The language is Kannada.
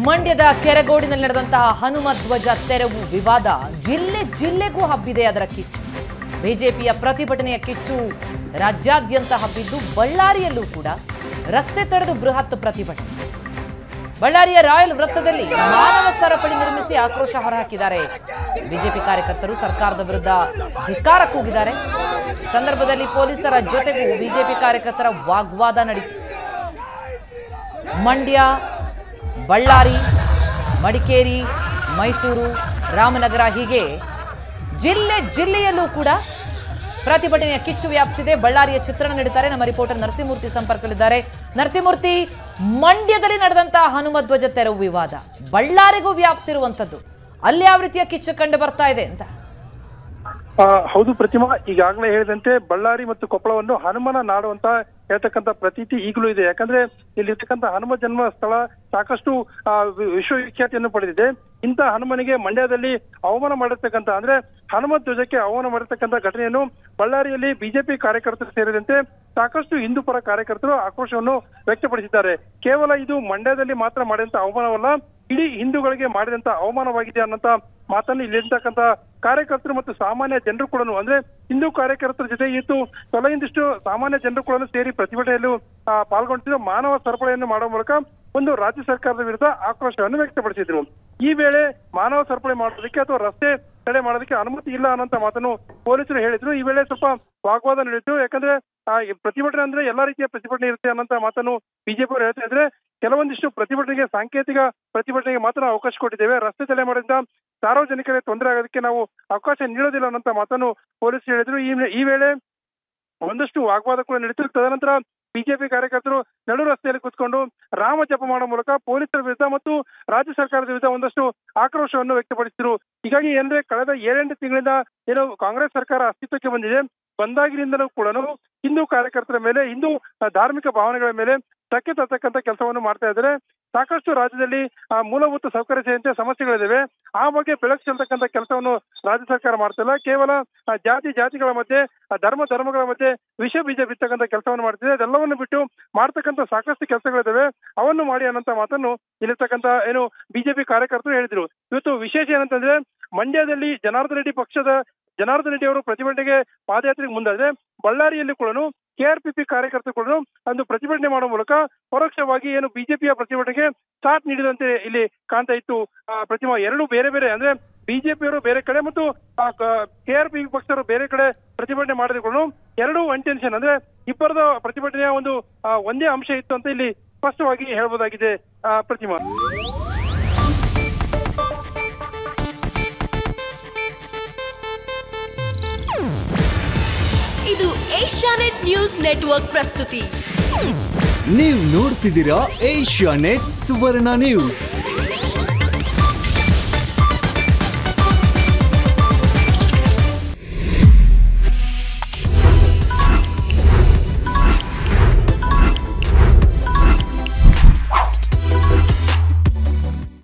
ಮಂಡ್ಯದ ಕೆರಗೋಡಿನಲ್ಲಿ ನಡೆದಂತಹ ಹನುಮ ಧ್ವಜ ತೆರವು ವಿವಾದ ಜಿಲ್ಲೆ ಜಿಲ್ಲೆಗೂ ಹಬ್ಬಿದೆ ಅದರ ಕಿಚ್ಚು ಬಿಜೆಪಿಯ ಪ್ರತಿಭಟನೆಯ ಕಿಚ್ಚು ರಾಜ್ಯಾದ್ಯಂತ ಹಬ್ಬಿದ್ದು ಬಳ್ಳಾರಿಯಲ್ಲೂ ಕೂಡ ರಸ್ತೆ ತಡೆದು ಬೃಹತ್ ಪ್ರತಿಭಟನೆ ಬಳ್ಳಾರಿಯ ರಾಯಲ್ ವೃತ್ತದಲ್ಲಿ ಮಾನವ ಸರಪಳಿ ನಿರ್ಮಿಸಿ ಆಕ್ರೋಶ ಹೊರಹಾಕಿದ್ದಾರೆ ಬಿಜೆಪಿ ಕಾರ್ಯಕರ್ತರು ಸರ್ಕಾರದ ವಿರುದ್ಧ ಧಿಕ್ಕಾರ ಕೂಗಿದ್ದಾರೆ ಸಂದರ್ಭದಲ್ಲಿ ಪೊಲೀಸರ ಜೊತೆಗೂ ಬಿಜೆಪಿ ಕಾರ್ಯಕರ್ತರ ವಾಗ್ವಾದ ನಡೆಯಿತು ಮಂಡ್ಯ ಬಳ್ಳಾರಿ ಮಡಿಕೇರಿ ಮೈಸೂರು ರಾಮನಗರ ಹೀಗೆ ಜಿಲ್ಲೆ ಜಿಲ್ಲೆಯಲ್ಲೂ ಕೂಡ ಪ್ರತಿಭಟನೆಯ ಕಿಚ್ಚು ವ್ಯಾಪಿಸಿದೆ ಬಳ್ಳಾರಿಯ ಚಿತ್ರಣ ನೀಡುತ್ತಾರೆ ನಮ್ಮ ರಿಪೋರ್ಟರ್ ನರಸಿಂಹಮೂರ್ತಿ ಸಂಪರ್ಕದಲ್ಲಿದ್ದಾರೆ ನರಸಿಂಹಮೂರ್ತಿ ಮಂಡ್ಯದಲ್ಲಿ ನಡೆದಂತಹ ಹನುಮ ಧ್ವಜ ತೆರವು ವಿವಾದ ಬಳ್ಳಾರಿಗೂ ವ್ಯಾಪಿಸಿರುವಂಥದ್ದು ಅಲ್ಲಿ ಯಾವ ರೀತಿಯ ಕಿಚ್ಚು ಕಂಡು ಬರ್ತಾ ಇದೆ ಅಂತ ಆ, ಹೌದು ಪ್ರತಿಮಾ ಈಗಾಗಲೇ ಹೇಳಿದಂತೆ ಬಳ್ಳಾರಿ ಮತ್ತು ಕೊಪ್ಪಳವನ್ನು ಹನುಮನ ನಾಡು ಅಂತ ಹೇಳ್ತಕ್ಕಂಥ ಪ್ರತೀತಿ ಈಗಲೂ ಇದೆ ಯಾಕಂದ್ರೆ ಇಲ್ಲಿರ್ತಕ್ಕಂಥ ಹನುಮ ಜನ್ಮ ಸ್ಥಳ ಸಾಕಷ್ಟು ಆ, ವಿ- ವಿಶ್ವವಿಖ್ಯಾತಿಯನ್ನು ಪಡೆದಿದೆ ಇಂಥ ಹನುಮನಿಗೆ ಮಂಡ್ಯದಲ್ಲಿ ಅವಮಾನ ಮಾಡಿರ್ತಕ್ಕಂಥ ಅಂದ್ರೆ ಹನುಮ ಧ್ವಜಕ್ಕೆ ಅವಮಾನ ಮಾಡಿರ್ತಕ್ಕಂಥ ಘಟನೆಯನ್ನು ಬಳ್ಳಾರಿಯಲ್ಲಿ ಬಿಜೆಪಿ ಕಾರ್ಯಕರ್ತರು ಸೇರಿದಂತೆ ಸಾಕಷ್ಟು ಹಿಂದೂ ಪರ ಕಾರ್ಯಕರ್ತರು ಆಕ್ರೋಶವನ್ನು ವ್ಯಕ್ತಪಡಿಸಿದ್ದಾರೆ ಕೇವಲ ಇದು ಮಂಡ್ಯದಲ್ಲಿ ಮಾತ್ರ ಮಾಡಿದಂತ ಅವಮಾನವಲ್ಲ ಇಡೀ ಹಿಂದೂಗಳಿಗೆ ಮಾಡಿದಂತ ಅವಮಾನವಾಗಿದೆ ಅನ್ನೋಂತ ಮಾತನ್ನು ಇಲ್ಲಿರ್ತಕ್ಕಂಥ ಕಾರ್ಯಕರ್ತರು ಮತ್ತು ಸಾಮಾನ್ಯ ಜನರು ಕೂಡ ಅಂದ್ರೆ ಹಿಂದೂ ಕಾರ್ಯಕರ್ತರ ಜೊತೆ ಇತ್ತು ಕೆಲವೊಂದಿಷ್ಟು ಸಾಮಾನ್ಯ ಜನರು ಕೂಡ ಸೇರಿ ಪ್ರತಿಭಟನೆಯಲ್ಲೂ ಆ, ಪಾಲ್ಗೊಂಡಿದ್ದು ಮಾನವ ಸರಪಳಿಯನ್ನು ಮಾಡುವ ಮೂಲಕ ಒಂದು ರಾಜ್ಯ ಸರ್ಕಾರದ ವಿರುದ್ಧ ಆಕ್ರೋಶವನ್ನು ವ್ಯಕ್ತಪಡಿಸಿದ್ರು ಈ ವೇಳೆ ಮಾನವ ಸರಪಳಿ ಮಾಡೋದಕ್ಕೆ ಅಥವಾ ರಸ್ತೆ ತಡೆ ಮಾಡೋದಕ್ಕೆ ಅನುಮತಿ ಇಲ್ಲ ಅನ್ನೋಂತ ಮಾತನ್ನು ಪೊಲೀಸರು ಹೇಳಿದ್ರು ಈ ವೇಳೆ ಸ್ವಲ್ಪ ವಾಗ್ವಾದ ನಡೆಯಿತು ಯಾಕಂದ್ರೆ ಆ, ಈ ಪ್ರತಿಭಟನೆ ಅಂದ್ರೆ ಎಲ್ಲಾ ರೀತಿಯ ಪ್ರತಿಭಟನೆ ಇರುತ್ತೆ ಅನ್ನೋಂತ ಮಾತನ್ನು ಬಿಜೆಪಿ ಅವರು ಹೇಳ್ತಾ ಇದ್ರೆ ಕೆಲವೊಂದಿಷ್ಟು ಪ್ರತಿಭಟನೆಗೆ ಸಾಂಕೇತಿಕ ಪ್ರತಿಭಟನೆಗೆ ಮಾತ್ರ ನಾವು ಅವಕಾಶ ಕೊಟ್ಟಿದ್ದೇವೆ ರಸ್ತೆ ತಡೆ ಮಾಡಿದ ಸಾರ್ವಜನಿಕರಿಗೆ ತೊಂದರೆ ಆಗೋದಕ್ಕೆ ನಾವು ಅವಕಾಶ ನೀಡೋದಿಲ್ಲ ಅನ್ನೋಂತ ಮಾತನ್ನು ಪೊಲೀಸರು ಹೇಳಿದ್ರು ಈ ಈ ವೇಳೆ ಒಂದಷ್ಟು ವಾಗ್ವಾದ ಕೂಡ ನಡೀತು ತದನಂತರ ಬಿಜೆಪಿ ಕಾರ್ಯಕರ್ತರು ನಡು ರಸ್ತೆಯಲ್ಲಿ ಕುತ್ಕೊಂಡು ರಾಮ ಜಪ ಮಾಡೋ ಮೂಲಕ ಪೊಲೀಸರ ವಿರುದ್ಧ ಮತ್ತು ರಾಜ್ಯ ಸರ್ಕಾರದ ವಿರುದ್ಧ ಒಂದಷ್ಟು ಆಕ್ರೋಶವನ್ನು ವ್ಯಕ್ತಪಡಿಸಿದ್ರು ಹೀಗಾಗಿ ಏನಂದ್ರೆ ಕಳೆದ ಏಳೆಂಟು ತಿಂಗಳಿಂದ ಏನು ಕಾಂಗ್ರೆಸ್ ಸರ್ಕಾರ ಅಸ್ತಿತ್ವಕ್ಕೆ ಬಂದಿದೆ ಬಂದಾಗಿನಿಂದಲೂ ಕೂಡ ಹಿಂದೂ ಕಾರ್ಯಕರ್ತರ ಮೇಲೆ ಹಿಂದೂ ಆ, ಧಾರ್ಮಿಕ ಭಾವನೆಗಳ ಮೇಲೆ ಧಕ್ಕೆ ತರ್ತಕ್ಕಂಥ ಕೆಲಸವನ್ನು ಮಾಡ್ತಾ ಇದ್ದಾರೆ ಸಾಕಷ್ಟು ರಾಜ್ಯದಲ್ಲಿ ಆ, ಮೂಲಭೂತ ಸೌಕರ್ಯ ಸೇರಿದಂತೆ ಸಮಸ್ಯೆಗಳಿದಾವೆ ಆ ಬಗ್ಗೆ ಬೆಳಕು ಚೆಲ್ತಕ್ಕಂಥ ಕೆಲಸವನ್ನು ರಾಜ್ಯ ಸರ್ಕಾರ ಮಾಡ್ತಿಲ್ಲ ಕೇವಲ ಆ, ಜಾತಿ ಜಾತಿಗಳ ಮಧ್ಯೆ ಆ, ಧರ್ಮ ಧರ್ಮಗಳ ಮಧ್ಯೆ ವಿಷ ಬೀಜ ಬಿತ್ತಕ್ಕಂಥ ಕೆಲಸವನ್ನು ಮಾಡ್ತಿದೆ ಅದೆಲ್ಲವನ್ನು ಬಿಟ್ಟು ಮಾಡ್ತಕ್ಕಂಥ ಸಾಕಷ್ಟು ಕೆಲಸಗಳಿದಾವೆ ಅವನ್ನು ಮಾಡಿ ಅನ್ನೋಂಥ ಮಾತನ್ನು ಇಲ್ಲಿರ್ತಕ್ಕಂಥ ಏನು ಬಿಜೆಪಿ ಕಾರ್ಯಕರ್ತರು ಹೇಳಿದ್ರು ಇವತ್ತು ವಿಶೇಷ ಏನಂತಂದ್ರೆ ಮಂಡ್ಯದಲ್ಲಿ ಜನಾರ್ದನ್ ರೆಡ್ಡಿ ಪಕ್ಷದ ಜನಾರ್ದನ್ ರೆಡ್ಡಿ ಅವರು ಪ್ರತಿಭಟನೆಗೆ ಪಾದಯಾತ್ರೆಗೆ ಮುಂದಾದ್ರೆ ಬಳ್ಳಾರಿಯಲ್ಲಿ ಕೂಡ ಕೆಆರ್ಪಿಪಿ ಕಾರ್ಯಕರ್ತರು ಕೂಡ ಒಂದು ಪ್ರತಿಭಟನೆ ಮಾಡುವ ಮೂಲಕ ಪರೋಕ್ಷವಾಗಿ ಏನು ಬಿಜೆಪಿಯ ಪ್ರತಿಭಟನೆಗೆ ಸಾಥ್ ನೀಡಿದಂತೆ ಇಲ್ಲಿ ಕಾಣ್ತಾ ಇತ್ತು ಆ, ಪ್ರತಿಮಾ ಎರಡು ಬೇರೆ ಬೇರೆ ಅಂದ್ರೆ ಬಿಜೆಪಿಯವರು ಬೇರೆ ಕಡೆ ಮತ್ತು ಕೆಆರ್ಪಿ ಪಕ್ಷರು ಬೇರೆ ಕಡೆ ಪ್ರತಿಭಟನೆ ಮಾಡಿದ್ರು ಎರಡು ಇಂಟೆನ್ಷನ್ ಅಂದ್ರೆ ಇಬ್ಬರದ ಪ್ರತಿಭಟನೆಯ ಒಂದು ಆ, ಒಂದೇ ಅಂಶ ಇತ್ತು ಅಂತ ಇಲ್ಲಿ ಸ್ಪಷ್ಟವಾಗಿ ಹೇಳ್ಬೋದಾಗಿದೆ ಆ, ಪ್ರತಿಮಾ ಇದು ಏಷ್ಯಾನೆಟ್ ನ್ಯೂಸ್ ನೆಟ್ವರ್ಕ್ ಪ್ರಸ್ತುತಿ ನೀವು ನೋಡ್ತಿದ್ದೀರಾ ಏಷ್ಯಾ ನೆಟ್ ಸುವರ್ಣ ನ್ಯೂಸ್